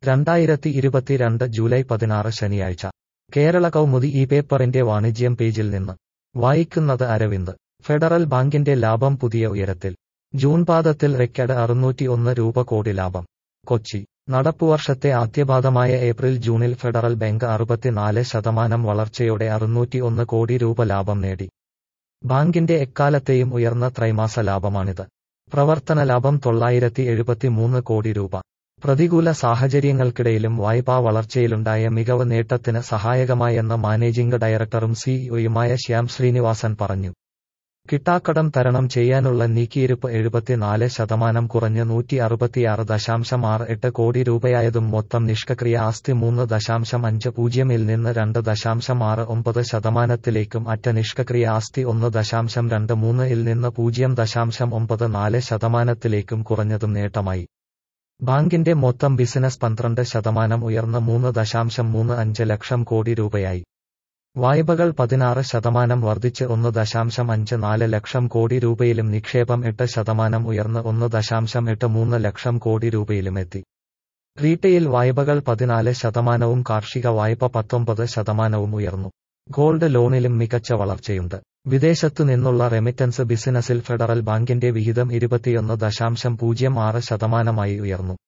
രണ്ടായിരത്തി ഇരുപത്തിരണ്ട് ജൂലൈ പതിനാറ് ശനിയാഴ്ച കേരള കൗമുദി ഈ പേപ്പറിന്റെ വാണിജ്യം പേജിൽ നിന്ന് വായിക്കുന്നത് അരവിന്ദ് ഫെഡറൽ ബാങ്കിന്റെ ലാഭം പുതിയ ഉയരത്തിൽ ജൂൺ പാദത്തിൽ റെക്കഡ് അറുന്നൂറ്റി ഒന്ന് രൂപ കോടി ലാഭം കൊച്ചി നടപ്പുവർഷത്തെ ആദ്യപാദമായ ഏപ്രിൽ ജൂണിൽ ഫെഡറൽ ബാങ്ക് അറുപത്തിനാല് ശതമാനം വളർച്ചയോടെ അറുന്നൂറ്റി ഒന്ന് കോടി രൂപ ലാഭം നേടി ബാങ്കിന്റെ എക്കാലത്തെയും ഉയർന്ന ത്രൈമാസ ലാഭമാണിത് പ്രവർത്തന ലാഭം തൊള്ളായിരത്തി എഴുപത്തിമൂന്ന് കോടി രൂപ പ്രതികൂല സാഹചര്യങ്ങൾക്കിടയിലും വായ്പാ വളർച്ചയിലുണ്ടായ മികവ് നേട്ടത്തിന് സഹായകമായെന്ന് മാനേജിംഗ് ഡയറക്ടറും സിഇഒയുമായ ശ്യാം ശ്രീനിവാസൻ പറഞ്ഞു കിട്ടാക്കടം തരണം ചെയ്യാനുള്ള നീക്കിയിരുപ്പ് എഴുപത്തിനാല് ശതമാനം കുറഞ്ഞ് നൂറ്റി അറുപത്തിയാറ് ദശാംശം ആറ് എട്ട് കോടി രൂപയായതും മൊത്തം നിഷ്ക്രിയ ആസ്തി മൂന്ന് ദശാംശം അഞ്ച് പൂജ്യമിൽ നിന്ന് രണ്ട് ദശാംശം ആറ് ഒമ്പത് ശതമാനത്തിലേക്കും അറ്റ നിഷ്ക്രിയ ആസ്തി ഒന്ന് ദശാംശം രണ്ട് മൂന്ന് ഇൽ നിന്ന് പൂജ്യം ദശാംശം ഒമ്പത് നാല് ശതമാനത്തിലേക്കും കുറഞ്ഞതും നേട്ടമായി ബാങ്കിന്റെ മൊത്തം ബിസിനസ് പന്ത്രണ്ട് ശതമാനം ഉയർന്ന് മൂന്ന് ദശാംശം മൂന്ന് അഞ്ച് ലക്ഷം കോടി രൂപയായി വായ്പകൾ പതിനാറ് ശതമാനം വർദ്ധിച്ച് ഒന്ന് ദശാംശം അഞ്ച് നാല് ലക്ഷം കോടി രൂപയിലും നിക്ഷേപം എട്ട് ശതമാനം ഉയർന്ന് ഒന്ന് ദശാംശം എട്ട് മൂന്ന് ലക്ഷം കോടി രൂപയിലുമെത്തി റീറ്റെയിൽ വായ്പകൾ പതിനാല് ശതമാനവും കാർഷിക വായ്പ പത്തൊമ്പത് ശതമാനവും ഉയർന്നു ഗോൾഡ് ലോണിലും മികച്ച വളർച്ചയുണ്ട് വിദേശത്തു നിന്നുള്ള റെമിറ്റൻസ് ബിസിനസിൽ ഫെഡറൽ ബാങ്കിന്റെ വിഹിതം ഇരുപത്തിയൊന്ന് ദശാംശം പൂജ്യം ആറ് ശതമാനമായി ഉയർന്നു